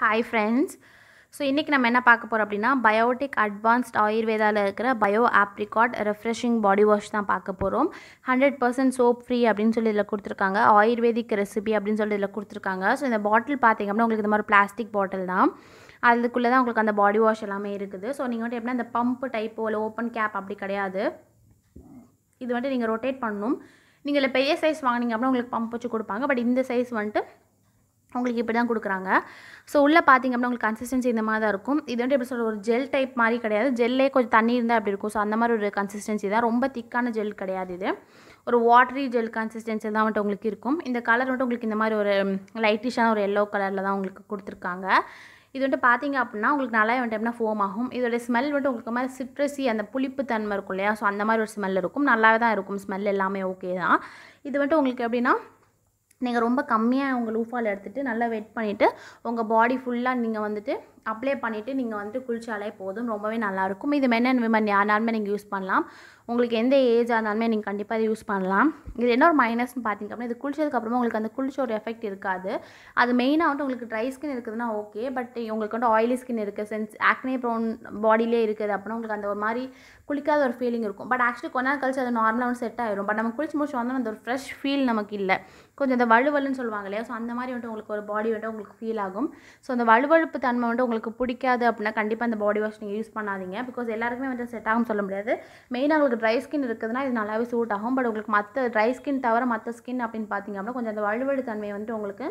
hi friends so இன்றைக்கி நம்ம என்ன பார்க்க போகிறோம் அப்படின்னா பயோட்டிக் அட்வான்ஸ்ட் ஆயுர்வேதாவில் இருக்கிற bio apricot refreshing body wash தான் பார்க்க போகிறோம் ஹண்ட்ரட் பர்சன்ட் சோப் ஃப்ரீ அப்படின்னு சொல்லி இதில் கொடுத்துருக்காங்க ஆயுர்வேதிக் ரெசிபி அப்படின்னு சொல்லி இதில் கொடுத்துருக்காங்க ஸோ இந்த பாட்டில் பார்த்தீங்க அப்படின்னா உங்களுக்கு இந்த மாதிரி பிளாஸ்டிக் பாட்டில் தான் அதுக்குள்ளே தான் உங்களுக்கு அந்த பாடி வாஷ் எல்லாமே இருக்குது ஸோ நீங்கள் வந்துட்டு எப்படின்னா இந்த பம்ப் டைப்போ இல்லை ஓப்பன் கேப் அப்படி கிடையாது இது வந்துட்டு நீங்கள் ரொட்டேட் பண்ணணும் நீங்கள் இல்லை பெரிய சைஸ் வாங்கினீங்க அப்படின்னா உங்களுக்கு பம்ப் வச்சு கொடுப்பாங்க பட் இந்த சைஸ் வந்துட்டு உங்களுக்கு இப்படி தான் கொடுக்குறாங்க ஸோ உள்ளே பார்த்தீங்க அப்படின்னா உங்களுக்கு கன்சிஸ்டன்சி இந்த மாதிரி தான் இருக்கும் இது வந்து எப்படி சொல்ற ஒரு ஜெல் டைப் மாதிரி கிடையாது ஜெல்லே கொஞ்சம் தண்ணி இருந்தால் அப்படி இருக்கும் ஸோ அந்த மாதிரி ஒரு கன்சிஸ்டன்சி தான் ரொம்ப திக்கான ஜெல் கிடையாது இது ஒரு வாட்டரி ஜெல் கன்சிஸ்டன்சி தான் வந்துட்டு உங்களுக்கு இருக்கும் இந்த கலர் வந்துட்டு உங்களுக்கு இந்த மாதிரி ஒரு லைட்டிஷான ஒரு எல்லோ கலரில் தான் உங்களுக்கு கொடுத்துருக்காங்க இது வந்துட்டு பார்த்தீங்க அப்படின்னா உங்களுக்கு நல்லா வந்துட்டு எப்படின்னா ஃபோம் ஆகும் இதோட ஸ்மெல் வந்துட்டு உங்களுக்கு மாதிரி சிட்ரஸி அந்த புளிப்பு தன்மை இருக்கும் இல்லையா ஸோ அந்த மாதிரி ஒரு ஸ்மெல் இருக்கும் நல்லாவே தான் இருக்கும் ஸ்மெல் எல்லாமே ஓகே தான் இது வந்துட்டு உங்களுக்கு எப்படின்னா நீங்கள் ரொம்ப கம்மியாக உங்கள் லூஃபால் எடுத்துகிட்டு நல்லா வெட் பண்ணிவிட்டு உங்கள் பாடி ஃபுல்லாக நீங்கள் வந்துட்டு அப்ளை பண்ணிவிட்டு நீங்கள் வந்துட்டு குளிச்சாலே போதும் ரொம்பவே நல்லாயிருக்கும் இது மென் அண்ட் விமன் யாருனாலுமே நீங்கள் யூஸ் பண்ணலாம் உங்களுக்கு எந்த ஏஜாக இருந்தாலுமே நீங்கள் கண்டிப்பாக இதை யூஸ் பண்ணலாம் இது என்ன ஒரு மைனஸ்னு பார்த்தீங்க அப்படின்னா இது குளிச்சதுக்கப்புறமா உங்களுக்கு அந்த குளிச்ச ஒரு எஃபெக்ட் இருக்காது அது மெயினாக வந்துட்டு உங்களுக்கு ட்ரை ஸ்கின் இருக்குதுன்னா ஓகே பட் உங்களுக்கு வந்து ஆயிலி ஸ்கின் இருக்குது சென்ஸ் ஆக்னே ப்ரோன் பாடியிலே இருக்குது அப்படின்னா உங்களுக்கு அந்த ஒரு மாதிரி குளிக்காத ஒரு ஃபீலிங் இருக்கும் பட் ஆக்சுவலி கொஞ்ச நாள் கழிச்சு அது நார்மலாக வந்து செட் ஆயிரும் பட் நம்ம குளிச்சு முடிச்சு வந்தோம் அந்த ஒரு ஃப்ரெஷ் ஃபீல் நமக்கு இல்லை கொஞ்சம் இந்த வலுவலுன்னு சொல்லுவாங்க இல்லையா ஸோ அந்த மாதிரி வந்துட்டு உங்களுக்கு ஒரு பாடி வந்துட்டு உங்களுக்கு ஃபீல் ஆகும் ஸோ அந்த வலுவழுப்பு தன்மை வந்துட்டு உங்களுக்கு பிடிக்காது அப்படின்னா கண்டிப்பாக அந்த பாடி வாஷ் நீங்கள் யூஸ் பண்ணாதீங்க பிகாஸ் எல்லாருக்குமே வந்து செட் ஆகும் சொல்ல முடியாது மெயினாக உங்களுக்கு ட்ரை ஸ்கின் இருக்குதுன்னா இது நல்லாவே சூட் ஆகும் பட் உங்களுக்கு மற்ற ட்ரை ஸ்கின் தவிர மற்ற ஸ்கின் அப்படின்னு பார்த்தீங்க அப்படின்னா கொஞ்சம் அந்த வலுவழு தன்மை வந்துட்டு உங்களுக்கு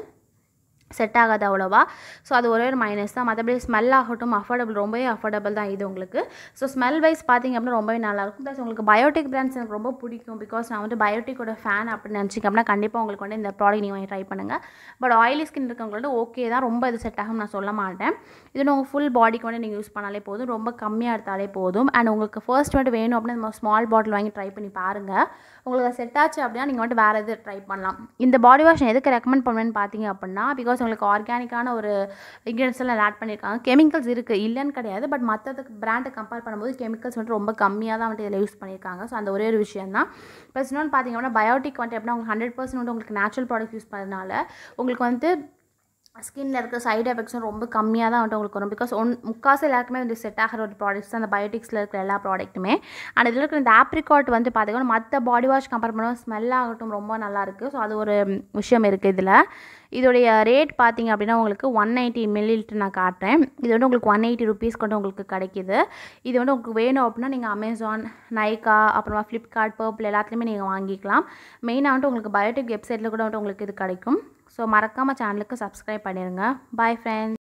செட் ஆகாது அவ்வளோவா ஸோ அது ஒரே ஒரு மைனஸ் தான் மற்றபடி ஸ்மெல் ஆகட்டும் அஃபோர்டபுள் ரொம்பவே அஃபோர்டபுள் தான் இது உங்களுக்கு ஸோ ஸ்மெல் வைஸ் பார்த்தீங்க அப்படின்னா ரொம்பவே நல்லாயிருக்கும் ப்ளஸ் உங்களுக்கு பயோட்டிக் பிராண்ட்ஸ் எனக்கு ரொம்ப பிடிக்கும் பிகாஸ் நான் வந்து பயோட்டிக்கோட ஃபேன் அப்படின்னு நினச்சிங்க அப்படின்னா கண்டிப்பாக உங்களுக்கு வந்து இந்த ப்ராடக்ட் நீங்கள் வாங்கி ட்ரை பண்ணுங்கள் பட் ஆயிலி ஸ்கின் இருக்கவங்களோட ஓகே தான் ரொம்ப இது செட் ஆகும் நான் சொல்ல மாட்டேன் இது உங்கள் ஃபுல் பாடிக்கு வந்து நீங்கள் யூஸ் பண்ணாலே போதும் ரொம்ப கம்மியாக எடுத்தாலே போதும் அண்ட் உங்களுக்கு ஃபர்ஸ்ட் வந்துட்டு வேணும் அப்படின்னா இந்த ஸ்மால் பாட்டில் வாங்கி ட்ரை பண்ணி பாருங்கள் உங்களுக்கு செட் ஆச்சு அப்படின்னா நீங்கள் வந்துட்டு வேறு எது ட்ரை பண்ணலாம் இந்த பாடி வாஷ் எதுக்கு ரெக்கமெண்ட் பண்ணுவேன்னு பார்த்தீங்க அப்படின்னா பிகாஸ் உங்களுக்கு ஆர்கானிக்கான ஒரு இன்க்ரீடியன்ஸ் எல்லாம் ஆட் பண்ணியிருக்காங்க கெமிக்கல்ஸ் இருக்குது இல்லைன்னு கிடையாது பட் மற்றதுக்கு பிராண்டை கம்பேர் பண்ணும்போது கெமிக்கல்ஸ் வந்துட்டு ரொம்ப கம்மியாக தான் வந்துட்டு இதில் யூஸ் பண்ணியிருக்காங்க ஸோ அந்த ஒரே ஒரு விஷயம் தான் ப்ளஸ் இன்னொன்று பார்த்தீங்க அப்படின்னா பயோட்டிக் வந்துட்டு எப்படின்னா உங்களுக்கு ஹண்ட்ரட் பர்சன்ட் வந்து உங்களுக்கு நேச்சுரல் ப்ராடக்ட் யூஸ் பண்ணதுனால உங்களுக்கு வந்து ஸ்கின்ல இருக்க சைடு எஃபெக்ட்ஸும் ரொம்ப கம்மியாக தான் வந்துட்டு உங்களுக்கு வரும் பிகாஸ் ஒன் முக்காசு எல்லாருக்குமே வந்து செட் ஆகிற ஒரு ப்ராடக்ட்ஸ் தான் அந்த பயோட்டிக்ஸில் இருக்கிற எல்லா ப்ராடக்ட்டுமே அண்ட் இதில் இருக்கிற இந்த ஆப்ரிகாட் வந்து பார்த்தீங்கன்னா மற்ற பாடி வாஷ் கம்பேர் பண்ணுவோம் ஸ்மெல் ஆகட்டும் ரொம்ப நல்லாயிருக்கு ஸோ அது ஒரு விஷயம் இருக்குது இதில் இதோடைய ரேட் பார்த்தீங்க அப்படின்னா உங்களுக்கு ஒன் எயிட்டி மில்லிலிட்டர் நான் காட்டுறேன் இது வந்து உங்களுக்கு ஒன் எயிட்டி ருபீஸ் கொண்டு உங்களுக்கு கிடைக்கிது இது வந்து உங்களுக்கு வேணும் அப்படின்னா நீங்கள் அமேசான் நைக்கா அப்புறமா ஃப்ளிப்கார்ட் பர்பிள் எல்லாத்துலேயுமே நீங்கள் வாங்கிக்கலாம் மெயினாக வந்துட்டு உங்களுக்கு பயோட்டிக் வெப்சைட்டில் கூட வந்துட்டு உங்களுக்கு இது கிடைக்கும் ஸோ மறக்காமல் சேனலுக்கு சப்ஸ்கிரைப் பண்ணிடுங்க பாய் ஃப்ரெண்ட்ஸ்